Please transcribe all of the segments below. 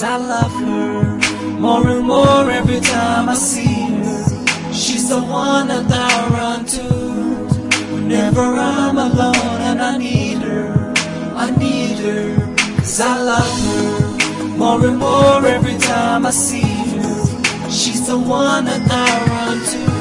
Cause I love her more and more every time I see her. She's the one that I run to whenever I'm alone and I need her. I need her. Cause I love her more and more every time I see her. She's the one that I run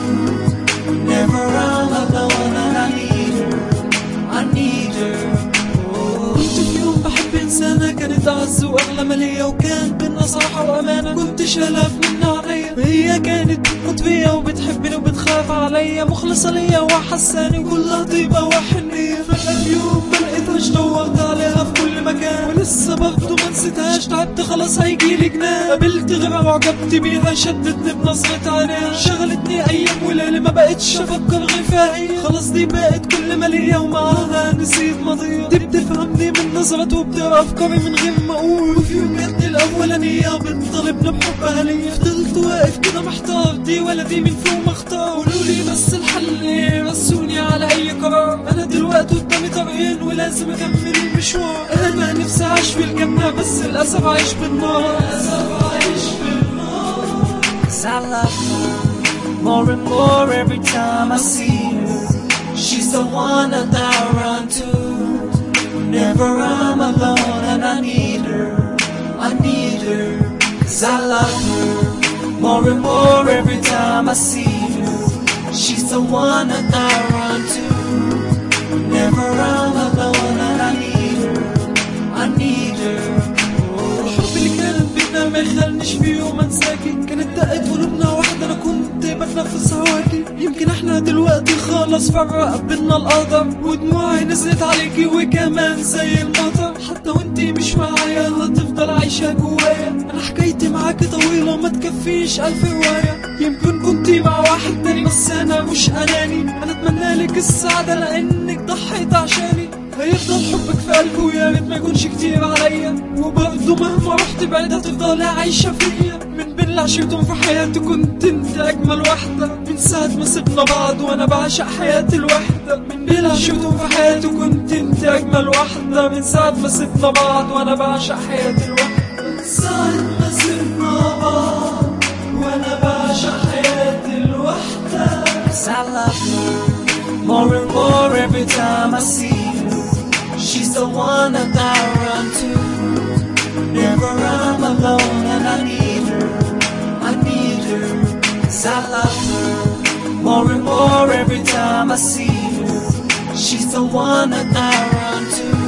to whenever I'm alone and I need her. I need her. Oh. كنت في يوم بحب انسانة كانت اعز واغلى ما ليا وكان بينا صراحة وامانة كنت شالاف منها عليا هي كانت بتموت فيا وبتحبني وبتخاف عليا مخلصة ليا وحساني كلها طيبة وحنية فجأة في يوم ما لقيتهاش دورت عليها في كل مكان ولسه برضه ما نسيتهاش تعبت خلاص هيجيلي جنان قابلت غيرها وعجبت بيها شدتني بنظرة عينيها شغلتني ايام وليالي ما بقتش افكر غير فيها هي خلاص دي بقت كل ما ليا ومعاها نسيت ماضيها دي بتفهمني من نظرات وبتقرا افكاري من غير ما اقول وفي يوم جت الاولانيه بتطالبني بحبها ليا فضلت واقف كده محتار دي ولا دي من فوق ما اختار قولوا لي بس الحل ايه رسوني على اي قرار انا دلوقتي قدامي طريقين ولازم اكمل المشوار انا نفسي اعيش في الجنه بس للاسف عايش بالنار للاسف عايش بالنار Cause I love her more and more every time I see her. She's the one that I run to whenever I'm alone and I need her. I need her. Cause I love her more and more every time I see her. She's the one that I run to whenever I'm alone and I need her. I need her. Oh. الحب اللي كان بينا ما يخلنيش في يوم انساكي كانت دقت قلوبنا واحدة انا كنت بتنفس هواكي يمكن احنا دلوقتي خلاص فرق بينا القدر ودموعي نزلت عليكي وكمان زي المطر حتى وانتي مش معايا هتفضل عايشة جوايا انا حكايتي معاكي طويلة ما تكفيش الف رواية يمكن كنتي مع واحد تاني بس انا مش اناني انا اتمنى لك السعادة لانك ضحيت عشاني هيفضل حبك في قلبي ويا ريت ما يكونش كتير عليا وبرضه مهما رحت بعيد هتفضلي عايشة فيا من بين اللي عشرتهم في حياتي كنت انت اجمل واحدة من ساعة ما سيبنا بعض وانا بعشق حياتي الوحدة من بين اللي عشرتهم في حياتي كنت انت اجمل واحدة من ساعة ما سيبنا بعض وانا بعشق حياتي الوحدة من ساعة ما سيبنا بعض وانا بعشق حياتي الوحدة Cause I love her more and more every time I see her. She's the one that I run to whenever I'm alone and I need her. I need her. Cause I love her more and more every time I see her. She's the one that I run to